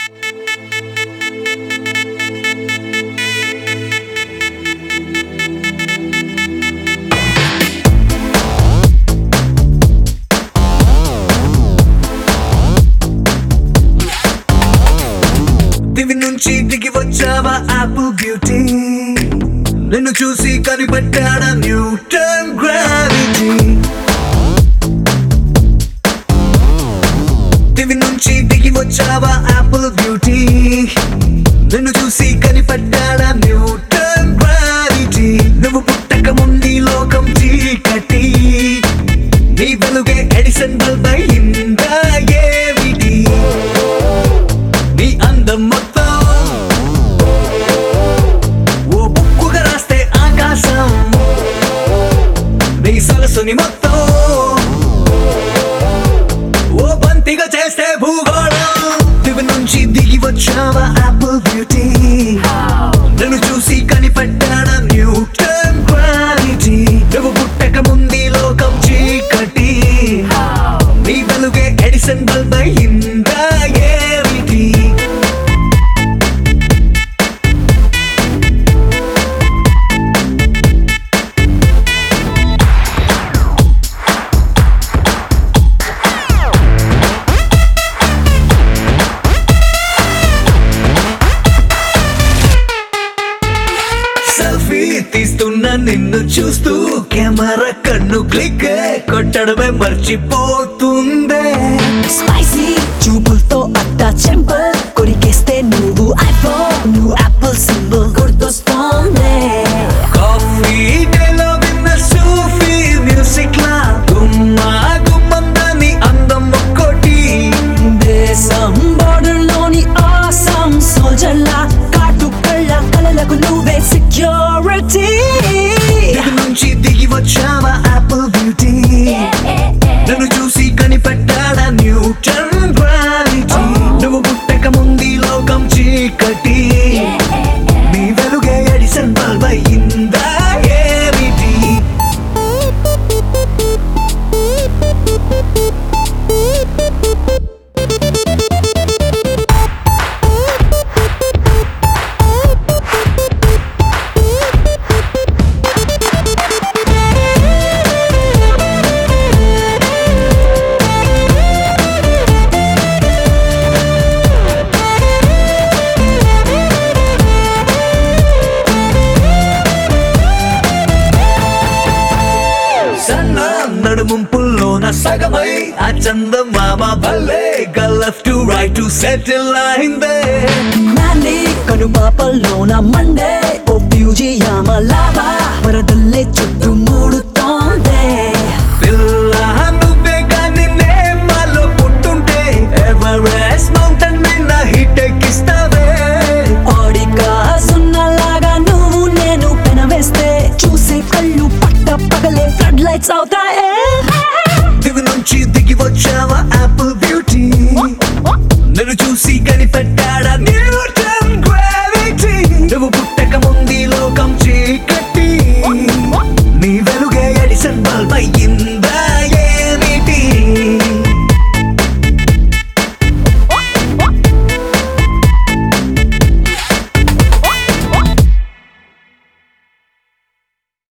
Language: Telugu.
దివి నుంచి దిగి వచ్చావా ఆపిల్ బ్యూటీ నిన్ను చూసి కనిపెట్టాడా న్యూటన్ గ్రావిటీ దివి నుంచి దిగి వచ్చావా ఆపిల్ బ్యూటీ నిన్ను చూసి కనిపెట్టాడా న్యూటన్ గ్రావిటీ నువ్వు పుట్టక ముందు ఈ లోకం చీకటి నీ వెలుగే ఎడిసన్ బల్బ్ అయిందా ఏమిటి నీ అందం మొత్తం ఓ బుక్కుగా రాస్తే ఆకాశం నీ సరస్సుని మొత్తం ఓ బంతిగా చేస్తే భూగోళం దివి నుంచి దిగి వచ్చావా ఆపిల్ బ్యూటీ నన్ను చూసి కనిపెట్టాడా న్యూటన్ క్వాలిటీ నువ్వు పుట్టక ముందు ఈ లోకం చీకటి నీ వెలుగే ఎడిసన్ బల్బ్ అయిందా ఏమిటి సెల్ఫీ తీస్తున్న నిన్ను చూస్తూ కెమెరా కన్ను క్లిక్ కొట్టడమే మర్చిపోతుందే స్పైసీ చూపులతో అట్టా చెంపల్ కొరికేస్తే నువ్వు ఐఫోన్ నువ్వు యాపిల్ సింబల్ గుర్తొస్తోంది కాఫీ డేలో విన్న సూఫీ మ్యూజిక్ లా గుమ్మా గుమ్మందని అందం ఒక్కోటి దేశం బోర్డర్ లోని ఆసం సోల్జర్ లా కాటు కళ్ళ కలలకు నువ్వే సెక్యూరిటీ దిగు నుంచి దిగి వచ్చావా ఆపిల్ బ్యూటీ నన్ను చూసి కనిపెట్టాడా న్యూటన్ గ్రావిటీ నువ్వు పుట్టక ముందు లోకం చీకటి నీ వెలుగే ఎడిసన్ బల్బ్ అయిందా ఏమిటి సన్న నడుముంపుల్లోన సగమై ఆ చందమామ భలే left to right to settle అయిందే నాని కనుపాపల్లోన మండే ఓ బ్యూజియామ లాభా వరదల్లే చుట్టూ మూడుతోందే పిల్ల నువ్వే కానీ నేమాలో పుట్టుంటే ఎవరెస్ట్ మౌంటైన్ మీద హిట్ ఎక్కిస్తావే ఓడిగా సున్నలాగా నువ్వు నేను పెనవేస్తే చూసే కళ్ళు పట్ట పగలే ఫ్లడ్ లైట్స్ అవుతాయే దిగు నుంచి దిగి వచ్చావా ఆపిల్ బ్యూటీ నన్ను చూసి కనిపెట్టాడా న్యూటన్ గ్రావిటీ నువ్వు పుట్టక ముందు ఈ లోకం చీకటి నీ వెలుగే ఎడిసన్ బల్బ్ అయ్యి